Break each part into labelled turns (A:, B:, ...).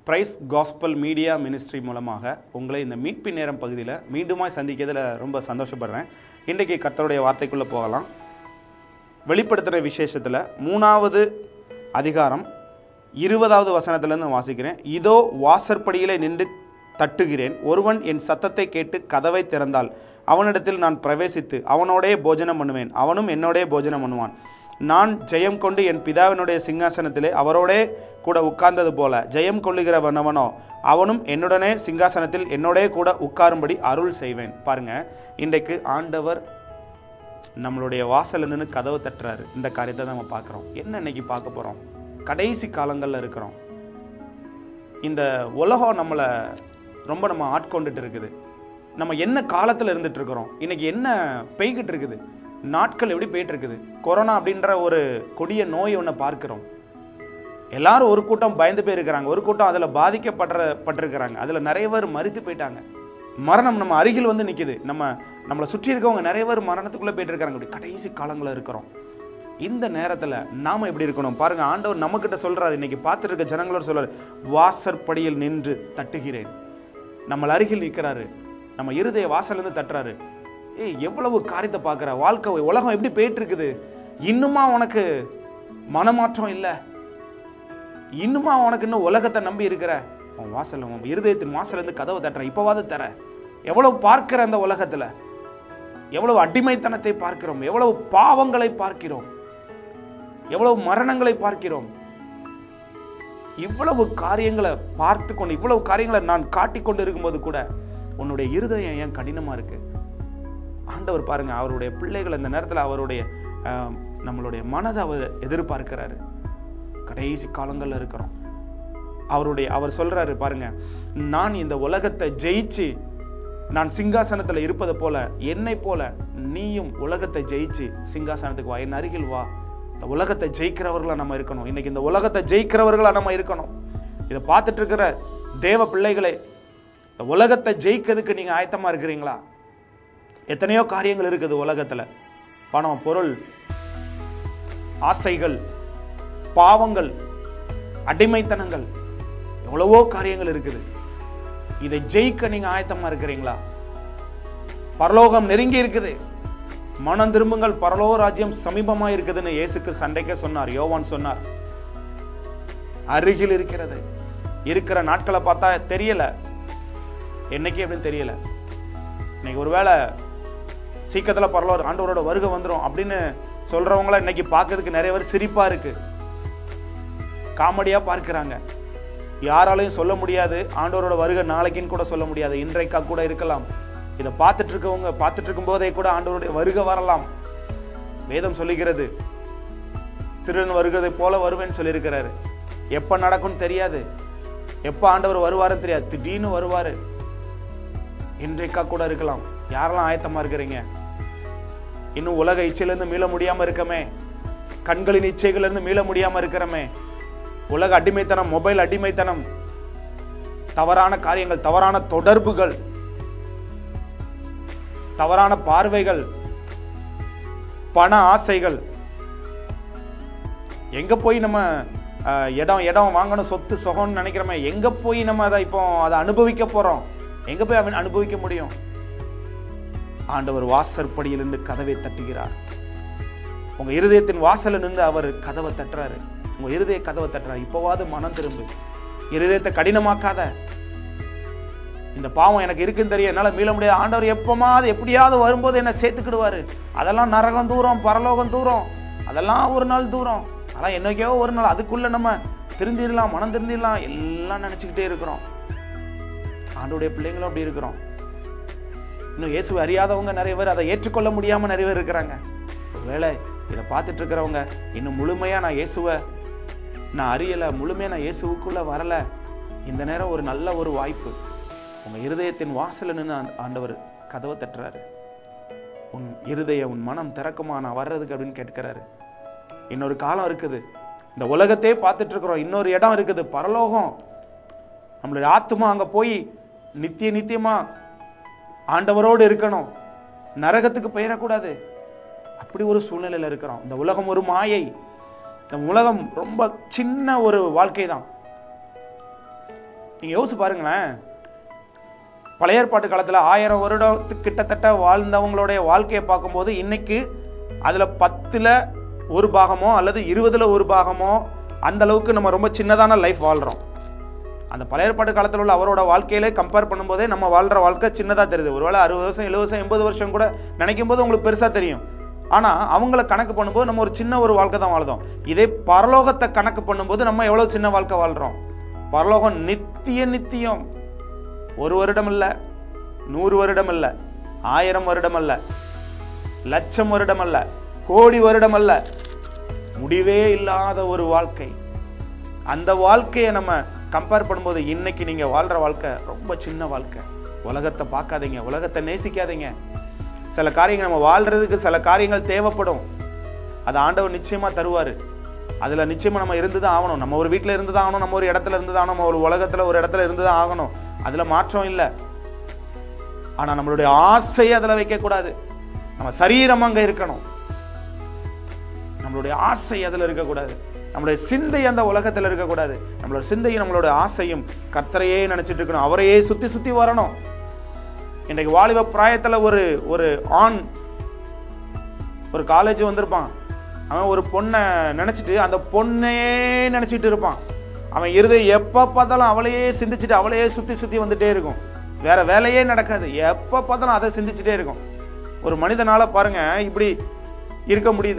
A: Price gospel media ministry மூலமாக உங்களை இந்த மீட்பு நேரம் பகுதியில் மீண்டுமாய் சந்திக்கிறதுல ரொம்ப சந்தோஷப்படுறேன் இன்றைக்கி கர்த்தருடைய வார்த்தைக்குள்ளே போகலாம் வெளிப்படுத்துகிற விசேஷத்தில் மூணாவது அதிகாரம் இருபதாவது வசனத்திலேருந்து வாசிக்கிறேன் இதோ வாசற்படியிலே நின்று தட்டுகிறேன் ஒருவன் என் சத்தத்தை கேட்டு கதவை திறந்தால் அவனிடத்தில் நான் பிரவேசித்து அவனோடே போஜனம் பண்ணுவேன் அவனும் என்னோடே போஜனம் பண்ணுவான் நான் ஜெயம் கொண்டு என் பிதாவினுடைய சிங்காசனத்திலே அவரோடே கூட உட்கார்ந்தது போல ஜெயம் கொள்ளுகிறவனவனோ அவனும் என்னுடனே சிங்காசனத்தில் என்னோடே கூட உட்காரும்படி அருள் செய்வேன் பாருங்க இன்றைக்கு ஆண்டவர் நம்மளுடைய வாசல்ல நின்று கதவை தட்டுறாரு இந்த காரியத்தை நம்ம பார்க்குறோம் என்ன இன்னைக்கு பார்க்க போகிறோம் கடைசி காலங்களில் இருக்கிறோம் இந்த உலகம் நம்மளை ரொம்ப நம்ம ஆட்கொண்டுட்டு இருக்குது நம்ம என்ன காலத்தில் இருந்துட்டு இருக்கிறோம் இன்னைக்கு என்ன பெய்கிட்டு இருக்குது நாட்கள் எப்படி போயிட்டு இருக்குது கொரோனா அப்படின்ற ஒரு கொடிய நோய் ஒன்று பார்க்கிறோம் எல்லாரும் ஒரு கூட்டம் பயந்து போயிருக்கிறாங்க ஒரு கூட்டம் அதில் பாதிக்கப்பட்ட பட்டிருக்கிறாங்க அதில் நிறைய பேர் மறித்து போயிட்டாங்க மரணம் நம்ம அருகில் வந்து நிற்கிது நம்ம நம்மளை சுற்றி இருக்கவங்க நிறைய பேர் மரணத்துக்குள்ளே போயிட்டு இருக்காங்க இப்படி கடைசி காலங்களில் இருக்கிறோம் இந்த நேரத்தில் நாம் எப்படி இருக்கணும் பாருங்க ஆண்டவர் நம்மக்கிட்ட சொல்றாரு இன்னைக்கு பார்த்துட்டு இருக்க ஜனங்களோட சொல்றாரு வாசற்படியில் நின்று தட்டுகிறேன் நம்ம அருகில் நிற்கிறாரு நம்ம இருதய வாசல்லேருந்து தட்டுறாரு ஏய் எவ்வளவு காரியத்தை பார்க்குற வாழ்க்கை உலகம் எப்படி போயிட்டு இருக்குது இன்னுமா உனக்கு மனமாற்றம் இல்லை இன்னுமா உனக்கு இன்னும் உலகத்தை நம்பி இருக்கிற உன் வாசல் உன் இருதயத்தின் வாசல்லேருந்து கதவை தட்டுற இப்போவாது தர எவ்வளவு பார்க்கிற அந்த உலகத்தில் எவ்வளவு அடிமைத்தனத்தை பார்க்கிறோம் எவ்வளவு பாவங்களை பார்க்கிறோம் எவ்வளவு மரணங்களை பார்க்கிறோம் இவ்வளவு காரியங்களை பார்த்து கொண்டு இவ்வளவு காரியங்களை நான் காட்டிக் கொண்டு இருக்கும்போது கூட உன்னுடைய இருதயம் ஏன் கடினமா இருக்கு ஆண்டவர் பாருங்க அவருடைய பிள்ளைகள் இந்த நேரத்தில் அவருடைய ஆஹ், நம்மளுடைய மனதை அவர் எதிர்பார்க்கிறாரு கடைசி காலங்களில் இருக்கிறோம் அவருடைய அவர் சொல்றாரு பாருங்க நான் இந்த உலகத்தை ஜெயிச்சு நான் சிங்காசனத்தில் இருப்பது போல என்னை போல நீயும் உலகத்தை ஜெயிச்சு சிங்காசனத்துக்கு வா என் அருகில் வா இந்த உலகத்தை ஜெயிக்கிறவர்களா நம்ம இருக்கணும் இன்னைக்கு இந்த உலகத்தை ஜெயிக்கிறவர்களா நம்ம இருக்கணும் இதை பார்த்துட்டு இருக்கிற தேவ பிள்ளைகளே இந்த உலகத்தை ஜெயிக்கிறதுக்கு நீங்க ஆயத்தமா இருக்கிறீங்களா எத்தனையோ காரியங்கள் இருக்குது உலகத்துல பணம் பொருள் ஆசைகள் பாவங்கள் அடிமைத்தனங்கள் எவ்வளவோ காரியங்கள் இருக்குது இதை ஜெயிக்க நீங்க ஆயத்தமா இருக்கிறீங்களா பரலோகம் நெருங்கி இருக்குது மனம் திரும்புங்கள் பரலோக ராஜ்யம் சமீபமா இருக்குதுன்னு இயேசுக்கு சண்டைக்கே சொன்னார் யோவான் சொன்னார் அருகில் இருக்கிறது இருக்கிற நாட்களை பார்த்தா தெரியல என்னைக்கு அப்படின்னு தெரியல இன்னைக்கு ஒருவேளை சீக்கிரத்தில் பரலோர் ஆண்டவரோட வருகை வந்துடும் அப்படின்னு சொல்றவங்கள இன்னைக்கு பார்க்கறதுக்கு நிறைய பேர் சிரிப்பா இருக்கு காமெடியா பார்க்கிறாங்க யாராலையும் சொல்ல முடியாது ஆண்டவரோட வருகை நாளைக்குன்னு கூட சொல்ல முடியாது இன்றைக்கா கூட இருக்கலாம் இதை பார்த்துட்டு இருக்கவங்க பார்த்துட்டு இருக்கும் போதே கூட ஆண்டவருடைய வருகை வரலாம் வேதம் சொல்லுகிறது திருடன் வருகிறதை போல வருவேன்னு சொல்லியிருக்கிறாரு எப்ப நடக்கும்னு தெரியாது எப்ப ஆண்டவர் வருவாருன்னு தெரியாது திடீர்னு வருவாரு இன்றைக்கா கூட இருக்கலாம் யாரெல்லாம் ஆயத்தமா இருக்கிறீங்க இன்னும் உலக இச்சையிலேருந்து மீள முடியாம இருக்கமே கண்களின் இச்சைகளிலிருந்து மீள முடியாம இருக்கிறோமே உலக அடிமைத்தனம் மொபைல் அடிமைத்தனம் தவறான காரியங்கள் தவறான தொடர்புகள் தவறான பார்வைகள் பண ஆசைகள் எங்க போய் நம்ம அஹ், இடம் இடம் வாங்கணும் சொத்து சொகம்னு நினைக்கிறோமே எங்க போய் நம்ம அதை இப்போ அதை அனுபவிக்க போறோம் எங்க போய் அவன் அனுபவிக்க முடியும் ஆண்டவர் வாசற்படியில் நின்று கதவை தட்டுகிறார் உங்க இருதயத்தின் வாசல்ல நின்று அவர் கதவை தட்டுறாரு உங்க இருதய கதவை தட்டுறாரு இப்போவாது மனம் திரும்பு இருதயத்தை கடினமாக்காத இந்த பாவம் எனக்கு இருக்குன்னு தெரியும் என்னால் மீள முடியாது ஆண்டவர் எப்போமாவது எப்படியாவது வரும்போது என்ன சேர்த்துக்கிடுவாரு அதெல்லாம் நரகம் தூரம் பரலோகம் தூரம் அதெல்லாம் ஒரு நாள் தூரம் அதெல்லாம் என்னைக்கோ ஒரு நாள் அதுக்குள்ள நம்ம திருந்திடலாம் மனம் திருந்திடலாம் எல்லாம் நினச்சிக்கிட்டே இருக்கிறோம் ஆண்டோடைய பிள்ளைங்களும் அப்படி இருக்கிறோம் இன்னும் இயேசுவை அறியாதவங்க நிறைய பேர் அதை ஏற்றுக்கொள்ள முடியாமல் நிறைய பேர் இருக்கிறாங்க ஒருவேளை இதை பார்த்துட்டு இருக்கிறவங்க இன்னும் முழுமையாக நான் இயேசுவை நான் அறியலை முழுமையாக நான் இயேசுவுக்குள்ளே வரலை இந்த நேரம் ஒரு நல்ல ஒரு வாய்ப்பு உங்கள் இருதயத்தின் வாசலில் நின்று ஆண்ட- ஆண்டவர் கதவை தட்டுறாரு உன் இருதய உன் மனம் திறக்குமா நான் வர்றதுக்கு அப்படின்னு கேட்கிறாரு இன்னொரு காலம் இருக்குது இந்த உலகத்தையே பார்த்துட்டு இருக்கிறோம் இன்னொரு இடம் இருக்குது பரலோகம் நம்மளுடைய ஆத்மா அங்கே போய் நித்திய நித்தியமா ஆண்டவரோடு இருக்கணும் நரகத்துக்கு போயிடக்கூடாது அப்படி ஒரு சூழ்நிலையில் இருக்கிறோம் இந்த உலகம் ஒரு மாயை இந்த உலகம் ரொம்ப சின்ன ஒரு வாழ்க்கை தான் நீங்கள் யோசிச்சு பாருங்களேன் பழைய ஏற்பாட்டு காலத்தில் ஆயிரம் வருடத்துக்கு கிட்டத்தட்ட வாழ்ந்தவங்களுடைய வாழ்க்கையை பார்க்கும்போது இன்னைக்கு அதில் பத்தில் ஒரு பாகமோ அல்லது இருபதில் ஒரு பாகமோ அந்த அளவுக்கு நம்ம ரொம்ப சின்னதான லைஃப் வாழ்கிறோம் அந்த பழைய ஏற்பாட்டு காலத்தில் உள்ள அவரோட வாழ்க்கையிலே கம்பேர் பண்ணும்போதே நம்ம வாழ்கிற வாழ்க்கை சின்னதாக தெரியுது ஒருவேளை அறுபது வருஷம் எழுபது வருஷம் எண்பது வருஷம் கூட நினைக்கும் போது உங்களுக்கு பெருசாக தெரியும் ஆனால் அவங்கள கணக்கு பண்ணும்போது நம்ம ஒரு சின்ன ஒரு வாழ்க்கை தான் வாழ்ந்தோம் இதே பரலோகத்தை கணக்கு பண்ணும்போது நம்ம எவ்வளோ சின்ன வாழ்க்கை வாழ்கிறோம் பரலோகம் நித்திய நித்தியம் ஒரு வருடம் இல்லை நூறு வருடம் இல்லை ஆயிரம் வருடம் அல்ல லட்சம் வருடம் அல்ல கோடி வருடம் அல்ல முடிவே இல்லாத ஒரு வாழ்க்கை அந்த வாழ்க்கையை நம்ம கம்பேர் பண்ணும்போது இன்னைக்கு நீங்கள் வாழ்கிற வாழ்க்கை ரொம்ப சின்ன வாழ்க்கை உலகத்தை பார்க்காதீங்க உலகத்தை நேசிக்காதீங்க சில காரியங்கள் நம்ம வாழ்கிறதுக்கு சில காரியங்கள் தேவைப்படும் அது ஆண்டவர் நிச்சயமாக தருவார் அதில் நிச்சயமாக நம்ம இருந்து தான் ஆகணும் நம்ம ஒரு வீட்டில் இருந்து தான் ஆகணும் நம்ம ஒரு இடத்துல இருந்து தான் ஆகணும் நம்ம ஒரு உலகத்தில் ஒரு இடத்துல இருந்து தான் ஆகணும் அதில் மாற்றம் இல்லை ஆனால் நம்மளுடைய ஆசையை அதில் வைக்கக்கூடாது நம்ம சரீரம் அங்கே இருக்கணும் நம்மளுடைய ஆசை அதில் இருக்கக்கூடாது நம்மளுடைய சிந்தை அந்த உலகத்தில் இருக்கக்கூடாது நம்மளோட சிந்தையும் நம்மளோட ஆசையும் கர்த்தரையே நினைச்சிட்டு இருக்கணும் அவரையே சுற்றி சுற்றி வரணும் இன்றைக்கு வாலிப பிராயத்தில் ஒரு ஒரு ஆண் ஒரு காலேஜ் வந்திருப்பான் அவன் ஒரு பொண்ணை நினச்சிட்டு அந்த பொண்ணையே நினச்சிட்டு இருப்பான் அவன் இருதயம் எப்போ பார்த்தாலும் அவளையே சிந்திச்சுட்டு அவளையே சுற்றி சுற்றி வந்துட்டே இருக்கும் வேற வேலையே நடக்காது எப்போ பார்த்தாலும் அதை சிந்திச்சுட்டே இருக்கும் ஒரு மனிதனால பாருங்க இப்படி இருக்க முடியுது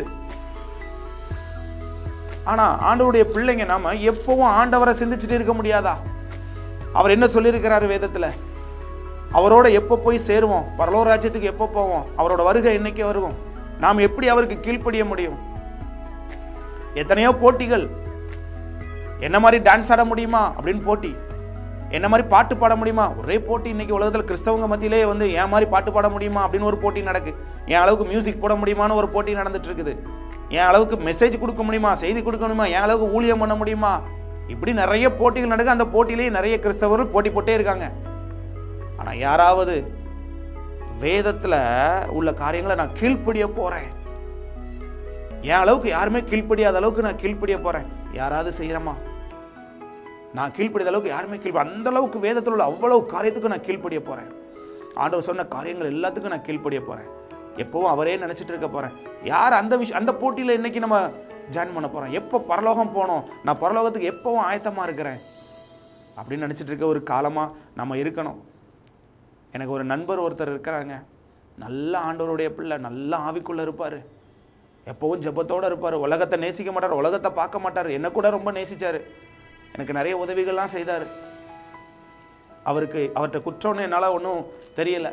A: ஆனா ஆண்டவருடைய பிள்ளைங்க நாம எப்பவும் ஆண்டவரை சிந்திச்சுட்டு இருக்க முடியாதா அவர் என்ன சொல்லியிருக்கிறாரு வேதத்துல அவரோட எப்போ போய் சேருவோம் பரலோக ராஜ்யத்துக்கு எப்போ போவோம் அவரோட வருகை என்னைக்கு வருவோம் நாம் எப்படி அவருக்கு கீழ்ப்படிய முடியும் எத்தனையோ போட்டிகள் என்ன மாதிரி டான்ஸ் ஆட முடியுமா அப்படின்னு போட்டி என்ன மாதிரி பாட்டு பாட முடியுமா ஒரே போட்டி இன்னைக்கு உலகத்தில் கிறிஸ்தவங்க மத்தியிலே வந்து என் மாதிரி பாட்டு பாட முடியுமா அப்படின்னு ஒரு போட்டி நடக்கு என் அளவுக்கு மியூசிக் போட முடியுமான்னு ஒரு போட்டி நடந்துட்டு இருக்குது என் அளவுக்கு மெசேஜ் கொடுக்க முடியுமா செய்தி கொடுக்க முடியுமா என் அளவுக்கு ஊழியம் பண்ண முடியுமா இப்படி நிறைய போட்டிகள் நடக்கு அந்த போட்டியிலேயே நிறைய கிறிஸ்தவர்கள் போட்டி போட்டே இருக்காங்க ஆனால் யாராவது வேதத்தில் உள்ள காரியங்களை நான் கீழ்ப்படிய போகிறேன் என் அளவுக்கு யாருமே கீழ்ப்படியாத அளவுக்கு நான் கீழ்ப்படிய போகிறேன் யாராவது செய்கிறோமா நான் கீழ்ப்படியாத அளவுக்கு யாருமே கீழ்ப்ப அந்த அளவுக்கு வேதத்தில் உள்ள அவ்வளவு காரியத்துக்கு நான் கீழ்ப்படிய போகிறேன் ஆண்டவர் சொன்ன காரியங்கள் எல்லாத்துக்கும் நான் கீழ்ப்படிய போகிறேன் எப்பவும் அவரே நினச்சிட்டு இருக்க போகிறேன் யார் அந்த விஷயம் அந்த போட்டியில் இன்னைக்கு நம்ம ஜாயின் பண்ண போகிறோம் எப்போ பரலோகம் போனோம் நான் பரலோகத்துக்கு எப்பவும் ஆயத்தமாக இருக்கிறேன் அப்படின்னு நினச்சிட்டு இருக்க ஒரு காலமாக நம்ம இருக்கணும் எனக்கு ஒரு நண்பர் ஒருத்தர் இருக்கிறாங்க நல்ல ஆண்டவருடைய பிள்ளை நல்ல ஆவிக்குள்ளே இருப்பார் எப்பவும் ஜெபத்தோடு இருப்பார் உலகத்தை நேசிக்க மாட்டார் உலகத்தை பார்க்க மாட்டார் என்ன கூட ரொம்ப நேசிச்சார் எனக்கு நிறைய உதவிகள்லாம் செய்தார் அவருக்கு அவர்கிட்ட குற்றம்னு என்னால் ஒன்றும் தெரியல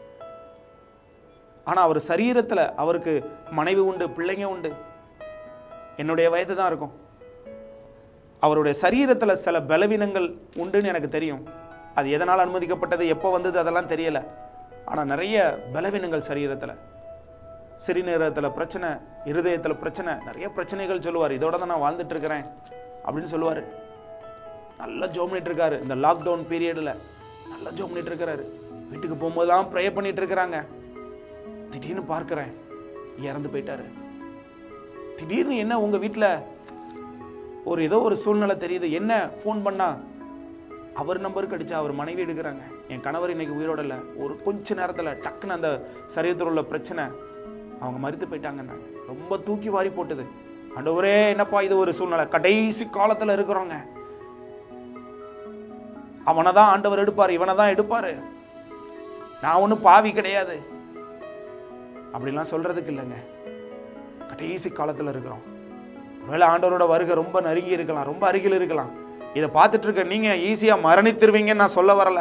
A: ஆனால் அவர் சரீரத்தில் அவருக்கு மனைவி உண்டு பிள்ளைங்க உண்டு என்னுடைய வயது தான் இருக்கும் அவருடைய சரீரத்தில் சில பலவீனங்கள் உண்டுன்னு எனக்கு தெரியும் அது எதனால் அனுமதிக்கப்பட்டது எப்போ வந்தது அதெல்லாம் தெரியல ஆனால் நிறைய பலவீனங்கள் சரீரத்தில் சிறுநீரகத்தில் பிரச்சனை இருதயத்தில் பிரச்சனை நிறைய பிரச்சனைகள் சொல்லுவார் இதோட தான் நான் வாழ்ந்துட்டு இருக்கிறேன் அப்படின்னு சொல்லுவார் நல்லா ஜோம் பண்ணிட்டு இருக்காரு இந்த லாக்டவுன் பீரியடில் நல்லா ஜோம் பண்ணிட்டு இருக்கிறாரு வீட்டுக்கு போகும்போதெல்லாம் ப்ரே பண்ணிட்டு இருக்கிறாங்க திடீர்னு பார்க்குறேன் இறந்து போயிட்டாரு திடீர்னு என்ன உங்கள் வீட்டில் ஒரு ஏதோ ஒரு சூழ்நிலை தெரியுது என்ன ஃபோன் பண்ணா அவர் நம்பருக்கு அடிச்சா அவர் மனைவி எடுக்கிறாங்க என் கணவர் இன்னைக்கு உயிரோட இல்லை ஒரு கொஞ்ச நேரத்தில் டக்குன்னு அந்த சரீரத்தில் உள்ள பிரச்சனை அவங்க மறித்து போயிட்டாங்க ரொம்ப தூக்கி வாரி போட்டது ஆண்டவரே என்னப்பா இது ஒரு சூழ்நிலை கடைசி காலத்தில் இருக்கிறோங்க அவனை தான் ஆண்டவர் எடுப்பார் இவனை தான் எடுப்பார் நான் ஒன்றும் பாவி கிடையாது அப்படிலாம் சொல்றதுக்கு இல்லைங்க கடைசி காலத்தில் இருக்கிறோம் ஒருவேளை ஆண்டவரோட வருகை ரொம்ப நெருங்கி இருக்கலாம் ரொம்ப அருகில் இருக்கலாம் இதை பார்த்துட்டு இருக்க நீங்க ஈஸியா மரணித்திருவீங்கன்னு நான் சொல்ல வரல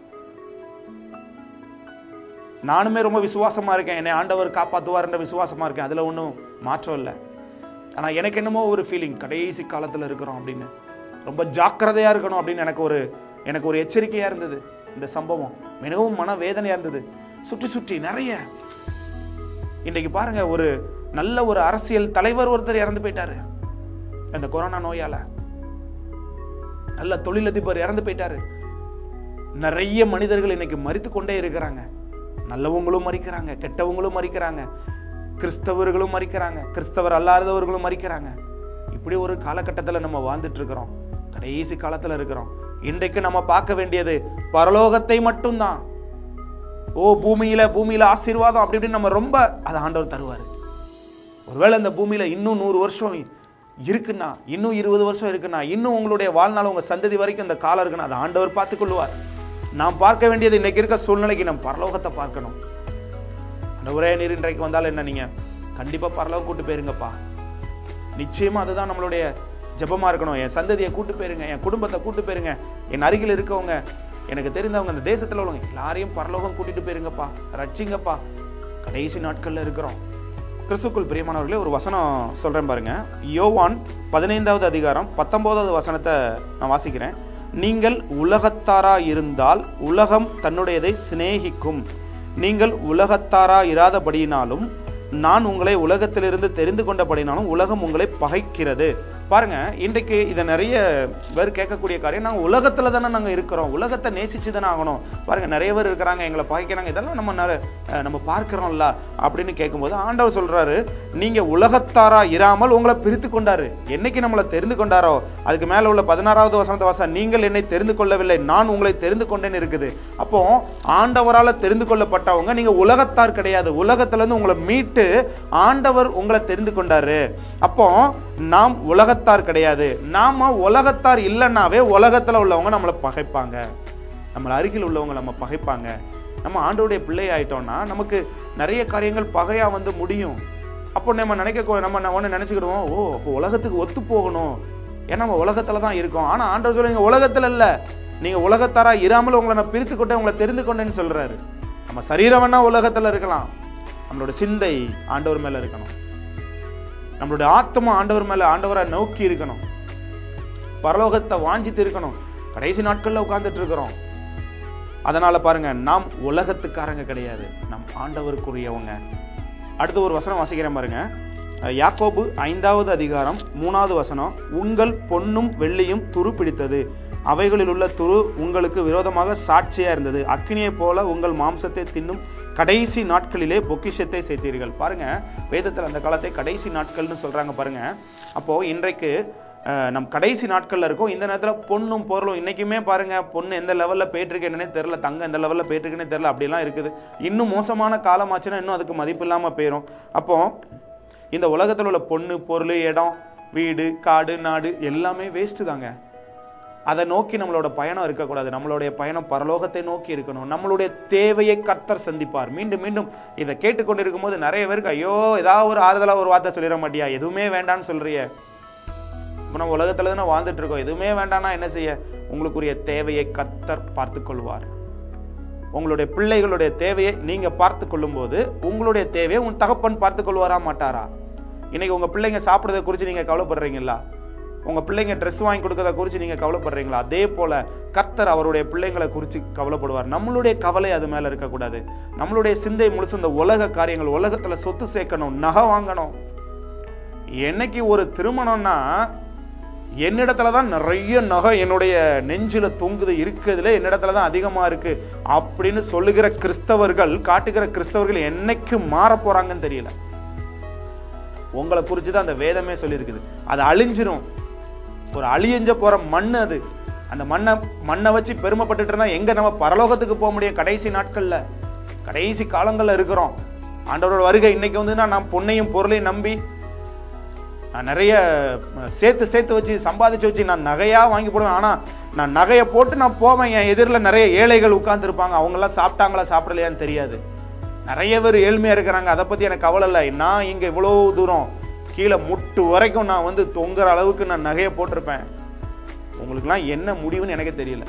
A: நானுமே ரொம்ப விசுவாசமா இருக்கேன் என்னை ஆண்டவர் காப்பாற்றுவார்ன்ற விசுவாசமா இருக்கேன் அதுல ஒன்றும் மாற்றம் இல்லை ஆனா எனக்கு என்னமோ ஒரு ஃபீலிங் கடைசி காலத்துல இருக்கிறோம் அப்படின்னு ரொம்ப ஜாக்கிரதையா இருக்கணும் அப்படின்னு எனக்கு ஒரு எனக்கு ஒரு எச்சரிக்கையா இருந்தது இந்த சம்பவம் மிகவும் மன வேதனையா இருந்தது சுற்றி சுற்றி நிறைய இன்றைக்கு பாருங்க ஒரு நல்ல ஒரு அரசியல் தலைவர் ஒருத்தர் இறந்து போயிட்டாரு அந்த கொரோனா நோயால நல்ல தொழிலதிபர் இறந்து போயிட்டாரு நிறைய மனிதர்கள் இன்னைக்கு மறித்து கொண்டே இருக்கிறாங்க நல்லவங்களும் மறிக்கிறாங்க கெட்டவங்களும் மறிக்கிறாங்க கிறிஸ்தவர்களும் மறிக்கிறாங்க கிறிஸ்தவர் அல்லாதவர்களும் மறிக்கிறாங்க இப்படி ஒரு காலகட்டத்தில் நம்ம வாழ்ந்துட்டு இருக்கிறோம் கடைசி காலத்தில் இருக்கிறோம் இன்றைக்கு நம்ம பார்க்க வேண்டியது பரலோகத்தை மட்டும்தான் ஓ பூமியில பூமியில ஆசீர்வாதம் அப்படி இப்படின்னு நம்ம ரொம்ப அதை ஆண்டவர் தருவார் ஒருவேளை இந்த பூமியில இன்னும் நூறு வருஷம் இருக்குன்னா இன்னும் இருபது வருஷம் இருக்குன்னா இன்னும் உங்களுடைய வாழ்நாள் உங்க சந்ததி வரைக்கும் இந்த காலம் இருக்குன்னா அதை ஆண்டவர் பார்த்துக் கொள்வார் நாம் பார்க்க வேண்டியது இன்னைக்கு இருக்க சூழ்நிலைக்கு நம்ம பரலோகத்தை பார்க்கணும் ஒரே நீர் இன்றைக்கு வந்தாலும் என்ன நீங்க கண்டிப்பா பரலோகம் கூட்டு போயிருங்கப்பா நிச்சயமா அதுதான் நம்மளுடைய ஜெபமா இருக்கணும் என் சந்ததியை கூட்டு போயிருங்க என் குடும்பத்தை கூட்டு போயிருங்க என் அருகில் இருக்கவங்க எனக்கு தெரிந்தவங்க அந்த தேசத்துல உள்ளவங்க எல்லாரையும் பரலோகம் கூட்டிட்டு போயிருங்கப்பா ரட்சிங்கப்பா கடைசி நாட்கள்ல இருக்கிறோம் கிறிஸ்துக்குள் பிரியமானவர்களே ஒரு வசனம் சொல்றேன் பாருங்க யோவான் பதினைந்தாவது அதிகாரம் பத்தொன்பதாவது வசனத்தை நான் வாசிக்கிறேன் நீங்கள் உலகத்தாரா இருந்தால் உலகம் தன்னுடையதை சிநேகிக்கும் நீங்கள் உலகத்தாரா இராதபடியினாலும் நான் உங்களை உலகத்திலிருந்து தெரிந்து கொண்டபடினாலும் உலகம் உங்களை பகைக்கிறது பாருங்க இன்றைக்கு இதை நிறைய பேர் கேட்கக்கூடிய காரியம் நாங்கள் உலகத்தில் தானே நாங்கள் இருக்கிறோம் உலகத்தை நேசிச்சு தானே ஆகணும் பாருங்க நிறைய பேர் இருக்கிறாங்க எங்களை பகைக்கிறாங்க இதெல்லாம் நம்ம நிற- அஹ் நம்ம பார்க்கிறோம்ல அப்படின்னு கேட்கும்போது ஆண்டவர் சொல்றாரு நீங்க உலகத்தாரா இராமல் உங்களை பிரித்து கொண்டாரு என்னைக்கு நம்மளை தெரிந்து கொண்டாரோ அதுக்கு மேல உள்ள பதினாறாவது வசனத்தை வாசா நீங்கள் என்னை தெரிந்து கொள்ளவில்லை நான் உங்களை தெரிந்து கொண்டேன்னு இருக்குது அப்போ ஆண்டவரால தெரிந்து கொள்ளப்பட்டவங்க நீங்க உலகத்தார் கிடையாது உலகத்துல இருந்து உங்களை மீட்டு ஆண்டவர் உங்களை தெரிந்து கொண்டாரு அப்போ நாம் உலகத்தார் கிடையாது நாம உலகத்தார் இல்லைன்னாவே உலகத்துல உள்ளவங்க நம்மளை பகைப்பாங்க நம்மள அருகில் உள்ளவங்க நம்ம பகைப்பாங்க நம்ம ஆண்டவருடைய பிள்ளை ஆயிட்டோம்னா நமக்கு நிறைய காரியங்கள் பகையா வந்து முடியும் அப்போ நம்ம நினைக்க கூ- நம்ம ஒன்று நினச்சிக்கிடுவோம் ஓ அப்போ உலகத்துக்கு ஒத்து போகணும் ஏன்னா நம்ம உலகத்துல தான் இருக்கோம் ஆனா ஆண்டவர் சொல்லுங்க உலகத்துல இல்ல நீங்க உலகத்தாரா இராமல் உங்களை நான் பிரித்து கொண்டேன் உங்களை தெரிந்து கொண்டேன்னு சொல்றாரு நம்ம சரீரம் வேணா உலகத்துல இருக்கலாம் நம்மளோட சிந்தை ஆண்டவர் மேல இருக்கணும் நம்மளுடைய ஆத்மா ஆண்டவர் மேல ஆண்டவரை நோக்கி இருக்கணும் பரலோகத்தை வாஞ்சித்து இருக்கணும் கடைசி நாட்கள்ல உட்கார்ந்துட்டு இருக்கிறோம் அதனால பாருங்க நாம் உலகத்துக்காரங்க கிடையாது நம் ஆண்டவருக்குரியவங்க அடுத்து ஒரு வசனம் வாசிக்கிறேன் பாருங்க அஹ் யாக்கோபு ஐந்தாவது அதிகாரம் மூணாவது வசனம் உங்கள் பொன்னும் வெள்ளியும் துரு பிடித்தது அவைகளில் உள்ள துரு உங்களுக்கு விரோதமாக சாட்சியா இருந்தது அக்கினியைப் போல உங்கள் மாம்சத்தை தின்னும் கடைசி நாட்களிலே பொக்கிஷத்தை சேர்த்தீர்கள் பாருங்க வேதத்தில் அந்த காலத்தை கடைசி நாட்கள்னு சொல்றாங்க பாருங்க அப்போ இன்றைக்கு அஹ், நம் கடைசி நாட்கள்ல இருக்கும் இந்த நேரத்தில் பொண்ணும் பொருளும் இன்னைக்குமே பாருங்க பொண்ணு எந்த லெவலில் போயிட்டு என்னன்னே தெரில தங்கம் எந்த லெவலில் போயிட்டு இருக்குன்னே தெரில அப்படிலாம் இருக்குது இன்னும் மோசமான காலமாச்சுன்னா இன்னும் அதுக்கு மதிப்பு இல்லாமல் போயிடும் அப்போ இந்த உலகத்தில் உள்ள பொண்ணு பொருள் இடம் வீடு காடு நாடு எல்லாமே வேஸ்ட்டு தாங்க அதை நோக்கி நம்மளோட பயணம் இருக்கக்கூடாது நம்மளுடைய பயணம் பரலோகத்தை நோக்கி இருக்கணும் நம்மளுடைய தேவையை கர்த்தர் சந்திப்பார் மீண்டும் மீண்டும் இதை கேட்டுக்கொண்டிருக்கும் போது நிறைய பேருக்கு ஐயோ ஏதாவது ஒரு ஆறுதலாக ஒரு வார்த்தை சொல்லிட மாட்டியா எதுவுமே வேண்டான்னு சொல்றிய இப்போ நம்ம உலகத்துல தானே வாழ்ந்துட்டு இருக்கோம் எதுவுமே வேண்டாம்னா என்ன செய்ய உங்களுக்குரிய தேவையை கர்த்தர் பார்த்து கொள்வார் உங்களுடைய பிள்ளைகளுடைய தேவையை நீங்க பார்த்து கொள்ளும்போது உங்களுடைய தேவையை உன் தகப்பன் பார்த்து கொள்வாரா மாட்டாரா இன்னைக்கு உங்க பிள்ளைங்க சாப்பிட்றத குறித்து நீங்க கவலைப்படுறீங்களா உங்க பிள்ளைங்க ட்ரெஸ் வாங்கி கொடுக்கறத குறித்து நீங்க கவலைப்படுறீங்களா அதே போல கர்த்தர் அவருடைய பிள்ளைங்களை குறித்து கவலைப்படுவார் நம்மளுடைய கவலை அது மேல இருக்கக்கூடாது நம்மளுடைய சிந்தை முழுசு இந்த உலக காரியங்கள் உலகத்துல சொத்து சேர்க்கணும் நகை வாங்கணும் என்னைக்கு ஒரு திருமணம்னா என்னிடத்துல தான் நிறைய நகை என்னுடைய நெஞ்சில தொங்குது இருக்குதுல என்னிடத்துல தான் அதிகமா இருக்கு அப்படின்னு சொல்லுகிற கிறிஸ்தவர்கள் காட்டுகிற கிறிஸ்தவர்கள் என்னைக்கு மாற போறாங்கன்னு தெரியல உங்களை குறித்து தான் அந்த வேதமே சொல்லியிருக்குது அது அழிஞ்சிரும் ஒரு அழியஞ்ச போற மண் அது அந்த மண்ணை மண்ணை வச்சு பெருமைப்பட்டுட்டு இருந்தா எங்க நம்ம பரலோகத்துக்கு போக முடியும் கடைசி நாட்கள்ல கடைசி காலங்கள்ல இருக்கிறோம் ஆண்டவரோட வருகை இன்னைக்கு வந்துன்னா நான் பொன்னையும் பொருளையும் நம்பி நான் நிறைய அஹ், சேர்த்து சேர்த்து வச்சு சம்பாதிச்சு வச்சு நான் நகையா வாங்கி போடுவேன் ஆனா நான் நகையை போட்டு நான் போவேன் என் எதிரில் நிறைய ஏழைகள் உட்கார்ந்துருப்பாங்க அவங்கெல்லாம் சாப்பிட்டாங்களா சாப்பிடலையான்னு தெரியாது நிறைய பேர் ஏழ்மையா இருக்கிறாங்க அதை பத்தி எனக்கு கவலை இல்லை நான் இங்க இவ்வளோ தூரம் கீழே முட்டு வரைக்கும் நான் வந்து தொங்குற அளவுக்கு நான் நகையை போட்டிருப்பேன் உங்களுக்குலாம் என்ன முடிவுன்னு எனக்கு தெரியல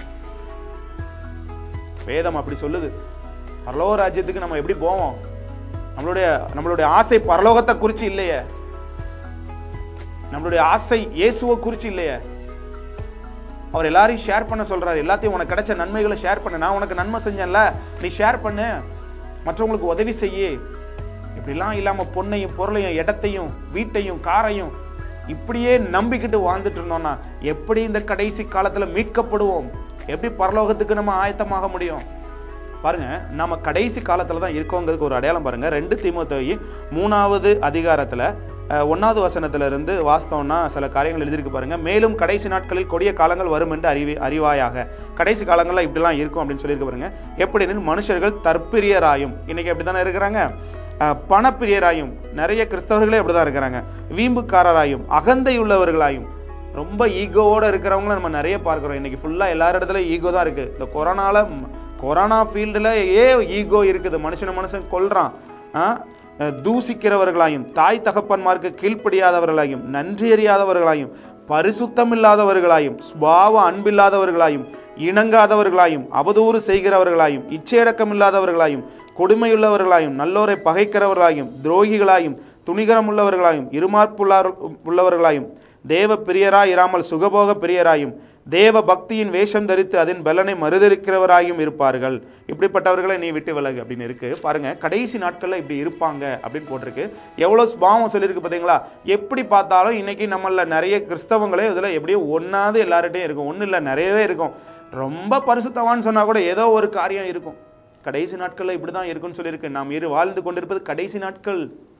A: வேதம் அப்படி சொல்லுது பரலோக ராஜ்யத்துக்கு நம்ம எப்படி போவோம் நம்மளுடைய நம்மளுடைய ஆசை பரலோகத்தை குறித்து இல்லையே நம்மளுடைய ஆசை இயேசுவை குறித்து இல்லையே அவர் எல்லாரையும் ஷேர் பண்ண சொல்றாரு எல்லாத்தையும் உனக்கு கிடைச்ச நன்மைகளை ஷேர் பண்ணு நான் உனக்கு நன்மை செஞ்சேன்ல நீ ஷேர் பண்ணு மற்றவங்களுக்கு உதவி செய்யு இப்படிலாம் இல்லாம பொண்ணையும் பொருளையும் இடத்தையும் வீட்டையும் காரையும் இப்படியே நம்பிக்கிட்டு வாழ்ந்துட்டு இருந்தோம்னா எப்படி இந்த கடைசி காலத்துல மீட்கப்படுவோம் எப்படி பரலோகத்துக்கு நம்ம ஆயத்தமாக முடியும் பாருங்க நம்ம கடைசி காலத்துல தான் இருக்கோங்கிறதுக்கு ஒரு அடையாளம் பாருங்க ரெண்டு தீமோத்தேயு மூணாவது அதிகாரத்துல அஹ், ஒண்ணாவது வசனத்துல இருந்து வாஸ்தவம்னா சில காரியங்கள் எழுதியிருக்கு பாருங்க மேலும் கடைசி நாட்களில் கொடிய காலங்கள் வரும் என்று அறிவி அறிவாயாக கடைசி காலங்களில் இப்படிலாம் இருக்கும் அப்படின்னு சொல்லியிருக்கு பாருங்க எப்படின்னு மனுஷர்கள் தற்பிரியராயும் இன்னைக்கு அப்படி தானே இருக்கிறாங்க அஹ், பணப்பிரியராயும் நிறைய கிறிஸ்தவர்களே அப்படி தான் இருக்கிறாங்க வீம்புக்காரராயும் அகந்தையுள்ளவர்களாயும் ரொம்ப ஈகோவோட இருக்கிறவங்கள நம்ம நிறைய பார்க்குறோம் இன்னைக்கு ஃபுல்லாக எல்லா இடத்துலையும் ஈகோ தான் இருக்குது இந்த கொரோனால ம், கொரோனா ஃபீல்டில் ஏ ஈகோ இருக்குது மனுஷனை மனுஷன் கொல்றான் ஆ? அஹ், தூசிக்கிறவர்களாயும் தாய் தகப்பன்மார்க்கு கீழ்ப்படியாதவர்களாயும் நன்றி அறியாதவர்களாயும் பரிசுத்தமில்லாதவர்களாயும் சுபாவ அன்பில்லாதவர்களாயும் இணங்காதவர்களாயும் அவதூறு செய்கிறவர்களாயும் இச்சையடக்கமில்லாதவர்களாயும் கொடுமையுள்ளவர்களாயும் நல்லோரை பகைக்கிறவர்களாயும் துரோகிகளாயும் துணிகரமுள்ளவர்களாயும் இருமார்ப்புள்ளார் உள்ளவர்களாயும் தேவ பிரியராய் இராமல் சுகபோக பிரியராயும் தேவ பக்தியின் வேஷம் தரித்து அதன் பலனை மறுதலிக்கிறவராயும் இருப்பார்கள் இப்படிப்பட்டவர்களை நீ விட்டு விலகு அப்படின்னு இருக்கு பாருங்க கடைசி நாட்களில் இப்படி இருப்பாங்க அப்படின்னு போட்டிருக்கு எவ்வளோ ஸ்பாவம் சொல்லியிருக்கு பார்த்தீங்களா எப்படி பார்த்தாலும் இன்னைக்கு நம்மள நிறைய கிறிஸ்தவங்களே இதில் எப்படியும் ஒன்றாவது எல்லார்ட்டையும் இருக்கும் ஒன்றும் இல்லை நிறையவே இருக்கும் ரொம்ப பரிசுத்தவான்னு சொன்னால் கூட ஏதோ ஒரு காரியம் இருக்கும் கடைசி நாட்களில் இப்படி தான் இருக்குன்னு சொல்லியிருக்கு நாம் இரு வாழ்ந்து கொண்டிருப்பது கடைசி நாட்கள்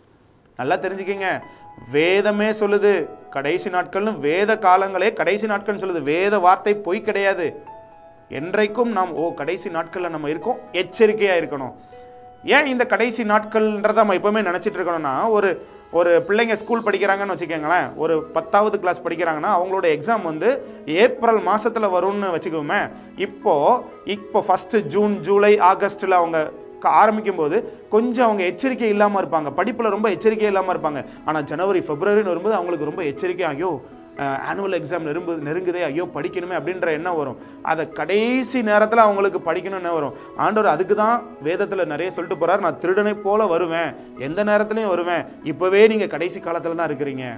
A: நல்லா தெரிஞ்சுக்கங்க வேதமே சொல்லுது கடைசி நாட்கள்னு வேத காலங்களே கடைசி நாட்கள்னு சொல்லுது வேத வார்த்தை பொய் கிடையாது என்றைக்கும் நாம் ஓ கடைசி நாட்களில் நம்ம இருக்கோம் எச்சரிக்கையாக இருக்கணும் ஏன் இந்த கடைசி நாட்கள்ன்றதை நம்ம எப்பவுமே நினச்சிட்டு இருக்கணும்னா ஒரு ஒரு பிள்ளைங்க ஸ்கூல் படிக்கிறாங்கன்னு வச்சுக்கோங்களேன் ஒரு பத்தாவது கிளாஸ் படிக்கிறாங்கன்னா அவங்களோட எக்ஸாம் வந்து ஏப்ரல் மாசத்துல வரும்னு வச்சுக்கோமே இப்போ இப்போ ஃபஸ்ட்டு ஜூன் ஜூலை ஆகஸ்ட்டில் அவங்க க- ஆரம்பிக்கும் போது கொஞ்சம் அவங்க எச்சரிக்கை இல்லாமல் இருப்பாங்க படிப்பில் ரொம்ப எச்சரிக்கை இல்லாமல் இருப்பாங்க ஆனால் ஜனவரி பிப்ரவரின்னு வரும்போது அவங்களுக்கு ரொம்ப எச்சரிக்கை ஐயோ ஆனுவல் எக்ஸாம் நெருங்கு நெருங்குதே ஐயோ படிக்கணுமே அப்படின்ற எண்ணம் வரும் அதை கடைசி நேரத்தில் அவங்களுக்கு படிக்கணும்னு வரும் ஆண்டவர் அதுக்கு தான் வேதத்தில் நிறைய சொல்லிட்டு போறார் நான் திருடனை போல வருவேன் எந்த நேரத்துலையும் வருவேன் இப்போவே நீங்கள் கடைசி காலத்தில் தான் இருக்கிறீங்க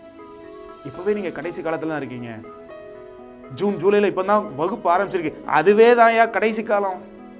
A: இப்போவே நீங்கள் கடைசி காலத்தில் தான் இருக்கீங்க ஜூன் ஜூலையில் இப்போ தான் வகுப்பு ஆரம்பிச்சிருக்கு அதுவே தான் கடைசி காலம்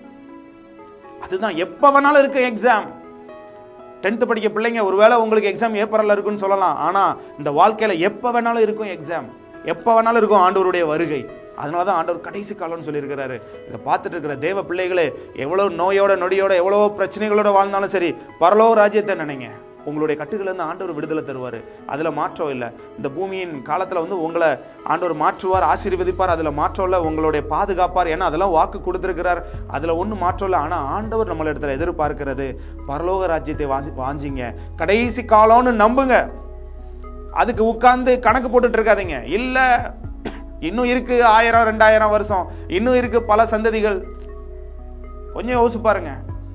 A: அதுதான் எப்போ வேணாலும் இருக்கு எக்ஸாம் டென்த்து படிக்க பிள்ளைங்க ஒருவேளை உங்களுக்கு எக்ஸாம் ஏப்ரலில் இருக்குன்னு சொல்லலாம் ஆனால் இந்த வாழ்க்கையில் எப்போ வேணாலும் இருக்கும் எக்ஸாம் எப்போ வேணாலும் இருக்கும் ஆண்டவருடைய வருகை அதனால தான் ஆண்டவர் கடைசி காலம்னு சொல்லியிருக்கிறாரு இதை பார்த்துட்டு இருக்கிற தேவ பிள்ளைகளே எவ்வளோ நோயோட நொடியோட எவ்வளோ பிரச்சனைகளோட வாழ்ந்தாலும் சரி பரலோக ராஜ்யத்தை நினைங்க உங்களுடைய கட்டுகளிலிருந்து ஆண்டவர் விடுதலை தருவார் அதில் மாற்றம் இல்லை இந்த பூமியின் காலத்தில் வந்து உங்களை ஆண்டவர் மாற்றுவார் ஆசீர்வதிப்பார் அதில் மாற்றம் இல்லை உங்களுடைய பாதுகாப்பார் ஏன்னா அதெல்லாம் வாக்கு கொடுத்துருக்கிறார் அதில் ஒன்றும் மாற்றம் இல்லை ஆனால் ஆண்டவர் நம்மள இடத்துல எதிர்பார்க்கிறது பரலோக ராஜ்யத்தை வாசி வாஞ்சிங்க கடைசி காலம்னு நம்புங்க அதுக்கு உட்கார்ந்து கணக்கு போட்டுட்டு இருக்காதீங்க இல்லை இன்னும் இருக்கு ஆயிரம் ரெண்டாயிரம் வருஷம் இன்னும் இருக்கு பல சந்ததிகள் கொஞ்சம் யோசிச்சு பாருங்க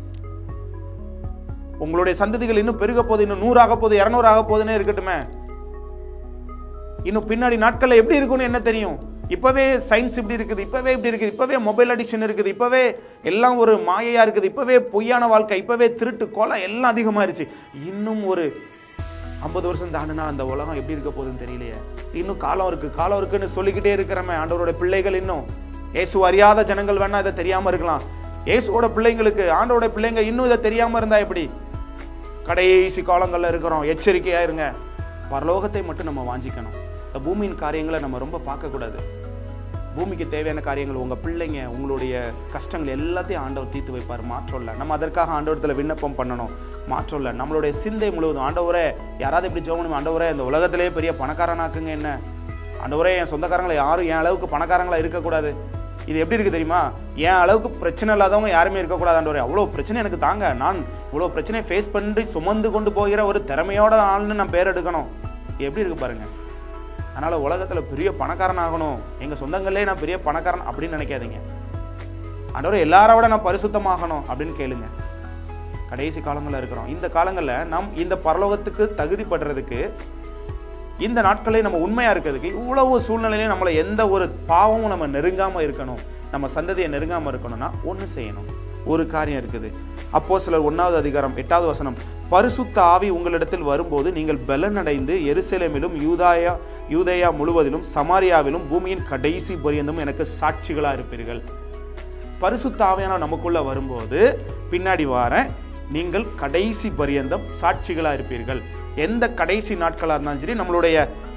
A: உங்களுடைய சந்ததிகள் இன்னும் பெருக போகுது இன்னும் நூறு ஆக போகுது இரநூறு ஆக போகுதுன்னே இருக்கட்டுமே இன்னும் பின்னாடி நாட்கள்ல எப்படி இருக்கும்னு என்ன தெரியும் இப்பவே சயின்ஸ் இப்படி இருக்குது இப்பவே இப்படி இருக்குது இப்பவே மொபைல் அடிக்ஷன் இருக்குது இப்பவே எல்லாம் ஒரு மாயையா இருக்குது இப்பவே பொய்யான வாழ்க்கை இப்பவே திருட்டு கொலை எல்லாம் அதிகமாயிருச்சு இன்னும் ஒரு ஐம்பது வருஷம் தாண்டுனா அந்த உலகம் எப்படி இருக்க போகுதுன்னு தெரியலையே இன்னும் காலம் இருக்கு காலம் இருக்குன்னு சொல்லிக்கிட்டே இருக்கிறமே ஆண்டவரோட பிள்ளைகள் இன்னும் இயேசு அறியாத ஜனங்கள் வேணா இதை தெரியாம இருக்கலாம் இயேசுவோட பிள்ளைங்களுக்கு ஆண்டவரோட பிள்ளைங்க இன்னும் இதை தெரியாம இருந்தா எப்படி கடைசி காலங்கள்ல இருக்கிறோம் எச்சரிக்கையா இருங்க பரலோகத்தை மட்டும் நம்ம வாஞ்சிக்கணும் இந்த பூமியின் காரியங்களை நம்ம ரொம்ப பார்க்கக்கூடாது பூமிக்கு தேவையான காரியங்கள் உங்கள் பிள்ளைங்க உங்களுடைய கஷ்டங்கள் எல்லாத்தையும் ஆண்டவர் தீர்த்து வைப்பார் மாற்றம் இல்லை நம்ம அதற்காக ஆண்டவரத்தில் விண்ணப்பம் பண்ணணும் மாற்றம் இல்லை நம்மளுடைய சிந்தை முழுவதும் ஆண்டவரே யாராவது இப்படி ஜோமனும் ஆண்டவரே இந்த உலகத்திலேயே பெரிய பணக்காரனாக்குங்க என்ன ஆண்டவரே என் சொந்தக்காரங்களை யாரும் என் அளவுக்கு பணக்காரங்களா இருக்கக்கூடாது இது எப்படி இருக்குது தெரியுமா என் அளவுக்கு பிரச்சனை இல்லாதவங்க யாருமே இருக்கக்கூடாது ஆண்டவரே அவ்வளோ பிரச்சனை எனக்கு தாங்க நான் இவ்வளோ பிரச்சனையை ஃபேஸ் பண்ணி சுமந்து கொண்டு போகிற ஒரு திறமையோட ஆள்னு நான் பேர் எடுக்கணும் இது எப்படி இருக்கு பாருங்க அதனால் உலகத்தில் பெரிய பணக்காரன் ஆகணும் எங்கள் சொந்தங்களே நான் பெரிய பணக்காரன் அப்படின்னு நினைக்காதீங்க ஆண்டவரே எல்லாரை விட நான் பரிசுத்தமாகணும் அப்படின்னு கேளுங்க கடைசி காலங்களில் இருக்கிறோம் இந்த காலங்களில் நம் இந்த பரலோகத்துக்கு தகுதிப்படுறதுக்கு இந்த நாட்களே நம்ம உண்மையாக இருக்கிறதுக்கு இவ்வளவு சூழ்நிலையிலையும் நம்மளை எந்த ஒரு பாவமும் நம்ம நெருங்காமல் இருக்கணும் நம்ம சந்ததியை நெருங்காமல் இருக்கணும்னா ஒன்று செய்யணும் ஒரு காரியம் இருக்குது அப்போ சிலர் ஒன்றாவது அதிகாரம் எட்டாவது வசனம் பரிசுத்த ஆவி உங்களிடத்தில் வரும்போது நீங்கள் பலனடைந்து எருசலேமிலும் யூதாயா யூதேயா முழுவதிலும் சமாரியாவிலும் பூமியின் கடைசி பரியந்தமும் எனக்கு சாட்சிகளாக இருப்பீர்கள் பரிசுத்த ஆவியான நமக்குள்ள வரும்போது பின்னாடி வாரேன் நீங்கள் கடைசி பரியந்தம் சாட்சிகளாக இருப்பீர்கள் எந்த கடைசி நாட்களாக இருந்தாலும் சரி நம்மளுடைய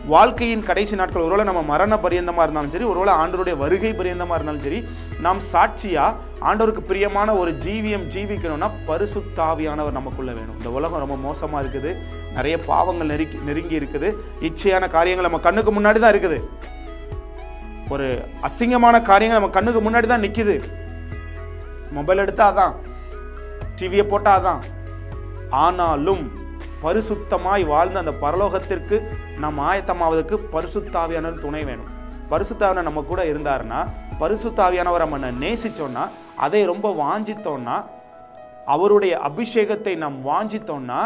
A: வாழ்க்கையின் கடைசி நாட்கள் ஒருவேளை நம்ம மரண பரியந்தமாக இருந்தாலும் சரி ஒருவேளை ஆண்டவருடைய வருகை பரியந்தமாக இருந்தாலும் சரி நாம் சாட்சியா ஆண்டவருக்கு பிரியமான ஒரு ஜீவியம் ஜீவிக்கணும்னா பரிசுத்தாவியானவர் நமக்குள்ள வேணும் இந்த உலகம் ரொம்ப மோசமாக இருக்குது நிறைய பாவங்கள் நெருக்கி நெருங்கி இருக்குது இச்சையான காரியங்கள் நம்ம கண்ணுக்கு முன்னாடி தான் இருக்குது ஒரு அசிங்கமான காரியங்கள் நம்ம கண்ணுக்கு முன்னாடி தான் நிற்கிது மொபைல் எடுத்தா அதான் டிவியை போட்டா அதான் ஆனாலும் பரிசுத்தமாய் வாழ்ந்த அந்த பரலோகத்திற்கு நாம் ஆயத்தமாவதற்கு பரிசுத்தாவியானவர் துணை வேணும் பரிசுத்தாவியான நம்ம கூட இருந்தாருன்னா பரிசுத்தாவியானவரை நம்ம நேசிச்சோம்னா அதை ரொம்ப வாஞ்சித்தோம்னா அவருடைய அபிஷேகத்தை நாம் வாஞ்சித்தோம்னா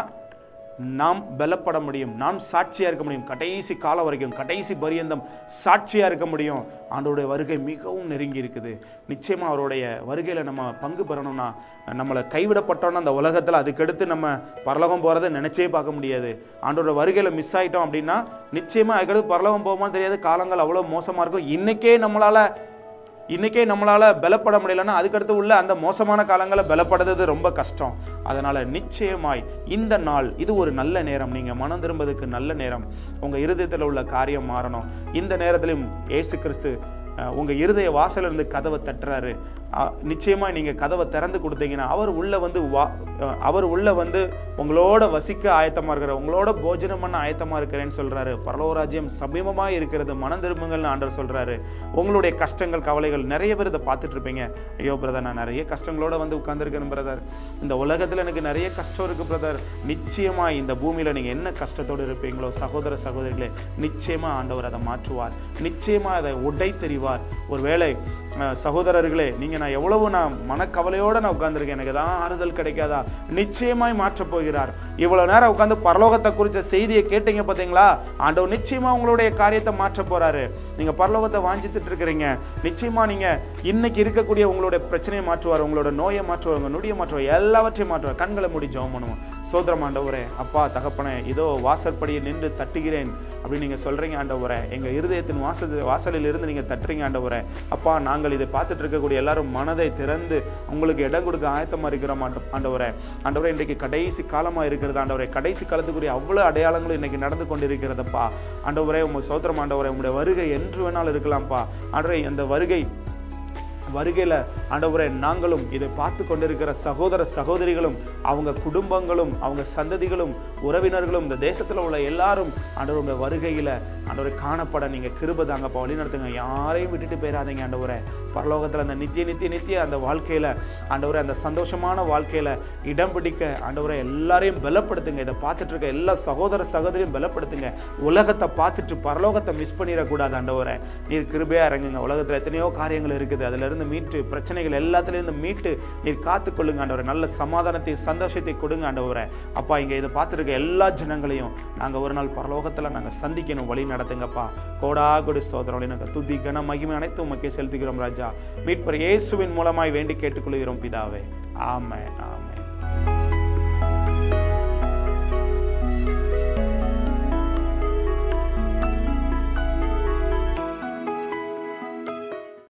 A: நாம் பலப்பட முடியும் நாம் சாட்சியாக இருக்க முடியும் கடைசி காலம் வரைக்கும் கடைசி பரியந்தம் சாட்சியாக இருக்க முடியும் ஆண்டவருடைய வருகை மிகவும் நெருங்கி இருக்குது நிச்சயமாக அவருடைய வருகையில் நம்ம பங்கு பெறணும்னா நம்மளை கைவிடப்பட்டோம்னா அந்த உலகத்தில் அதுக்கடுத்து நம்ம பரலோகம் போகிறத நினச்சே பார்க்க முடியாது ஆண்டோட வருகையில் மிஸ் ஆகிட்டோம் அப்படின்னா நிச்சயமாக அதுக்கடுத்து பரலோகம் போகுமா தெரியாது காலங்கள் அவ்வளோ மோசமாக இருக்கும் இன்றைக்கே நம்மளால் இன்றைக்கே நம்மளால் பலப்பட முடியலன்னா அதுக்கடுத்து உள்ள அந்த மோசமான காலங்களை பலப்படுறது ரொம்ப கஷ்டம் அதனால் நிச்சயமாய் இந்த நாள் இது ஒரு நல்ல நேரம் நீங்கள் மனம் திரும்பதுக்கு நல்ல நேரம் உங்கள் இருதயத்தில் உள்ள காரியம் மாறணும் இந்த நேரத்திலும் இயேசு கிறிஸ்து அஹ், உங்க இருதய வாசல்ல இருந்து கதவை தட்டுறாரு அஹ், நிச்சயமா நீங்க கதவை திறந்து கொடுத்தீங்கன்னா அவர் உள்ள வந்து வா அஹ், அவர் உள்ள வந்து உங்களோட வசிக்க ஆயத்தமா இருக்கிற உங்களோட போஜனம் பண்ண ஆயத்தமா இருக்கிறேன்னு சொல்றாரு பரலோராஜ்யம் சமீபமா இருக்கிறது மனம் திரும்புங்கள்னு ஆண்டவர் சொல்றாரு உங்களுடைய கஷ்டங்கள் கவலைகள் நிறைய பேர் இதை பார்த்துட்டு இருப்பீங்க ஐயோ பிரதர் நான் நிறைய கஷ்டங்களோட வந்து உட்கார்ந்துருக்கேன் பிரதர் இந்த உலகத்துல எனக்கு நிறைய கஷ்டம் இருக்கு பிரதர் நிச்சயமா இந்த பூமியில நீங்க என்ன கஷ்டத்தோடு இருப்பீங்களோ சகோதர சகோதரிகளே நிச்சயமா ஆண்டவர் அதை மாற்றுவார் நிச்சயமா அதை உடை தெரிவார் ஒருவேளை அஹ், சகோதரர்களே நீங்க நான் எவ்வளவு நான் மனக்கவலையோட நான் உட்கார்ந்துருக்கேன் எனக்கு தான் ஆறுதல் கிடைக்காதா நிச்சயமாய் மாற்றப் போகிறார் இவ்வளவு நேரம் உட்கார்ந்து பரலோகத்தை குறித்த செய்தியை கேட்டீங்க பார்த்தீங்களா ஆண்டவர் நிச்சயமா உங்களுடைய காரியத்தை மாற்ற போறாரு நீங்க பரலோகத்தை வாஞ்சித்துட்டு இருக்கிறீங்க நிச்சயமா நீங்க இன்னைக்கு இருக்கக்கூடிய உங்களுடைய பிரச்சனையை மாற்றுவார் உங்களோட நோயை மாற்றுவார் உங்க நொடியை மாற்றுவார் எல்லாவற்றையும் மாற்றுவார் கண்களை மூடி ஜெபம் பண்ணுவோம் சோதரம் ஆண்டவரே அப்பா தகப்பனே இதோ வாசற்படியில் நின்று தட்டுகிறேன் அப்படின்னு நீங்க சொல்றீங்க ஆண்டவரே எங்க இருதயத்தின் வாசல் வாசலில் இருந்து நீங்க தட்டுறீங்க ஆண்டவரே அப்பா நாங்கள் இதை பார்த்துட்டு இருக்கக்கூடிய எல்லாரும் மனதை திறந்து உங்களுக்கு இடம் கொடுக்க ஆயத்தமா இருக்கிறோம் ஆண்ட- ஆண்டவரே ஆண்டவரே இன்றைக்கு கடைசி காலமா இருக்கிறது ஆண்டவரே கடைசி காலத்துக்குரிய அவ்வளவு அடையாளங்களும் இன்னைக்கு நடந்து கொண்டிருக்கிறதப்பா ஆண்டவரே உங்க சோத்திரம் ஆண்டவரே உங்களுடைய வருகை என்று வேணாலும் இருக்கலாம்ப்பா ஆண்டவரே அந்த வருகை வருகையில் ஆண்டவரே நாங்களும் இதை பார்த்து கொண்டிருக்கிற சகோதர சகோதரிகளும் அவங்க குடும்பங்களும் அவங்க சந்ததிகளும் உறவினர்களும் இந்த தேசத்தில் உள்ள எல்லாரும் ஆண்டவருடைய வருகையில் ஆண்டவரை காணப்பட நீங்கள் கிருபை தாங்கப்பா வழி நடத்துங்க யாரையும் விட்டுட்டு போயிடாதீங்க ஆண்டவரே பரலோகத்தில் அந்த நித்திய நித்திய நித்திய அந்த வாழ்க்கையில் ஆண்டவரே அந்த சந்தோஷமான வாழ்க்கையில் இடம் பிடிக்க ஆண்டவரை எல்லாரையும் பலப்படுத்துங்க இதை பார்த்துட்டு இருக்க எல்லா சகோதர சகோதரியும் பலப்படுத்துங்க உலகத்தை பார்த்துட்டு பரலோகத்தை மிஸ் பண்ணிடக்கூடாது ஆண்டவரை நீர் கிருபையா இறங்குங்க உலகத்தில் எத்தனையோ காரியங்கள் இருக்குது அதுல இருந்து மீட்டு பிரச்சனைகள் எல்லாத்துலேருந்து மீட்டு நீர் காத்துக்கொள்ளுங்க ஆண்டவரை நல்ல சமாதானத்தையும் சந்தோஷத்தை கொடுங்க ஆண்டவரை அப்பா இங்கே இதை பார்த்துருக்க எல்லா ஜனங்களையும் நாங்கள் ஒரு நாள் பரலோகத்தில் நாங்கள் சந்திக்கணும் வழி நடத்துங்கப்பா கோடா கொடு சோதரம் நாங்கள் துதி கன மகிமை அனைத்தும் உமக்கே செலுத்துகிறோம் ராஜா மீட்பர் இயேசுவின் மூலமாய் வேண்டி கேட்டுக்கொள்கிறோம் பிதாவே ஆமென்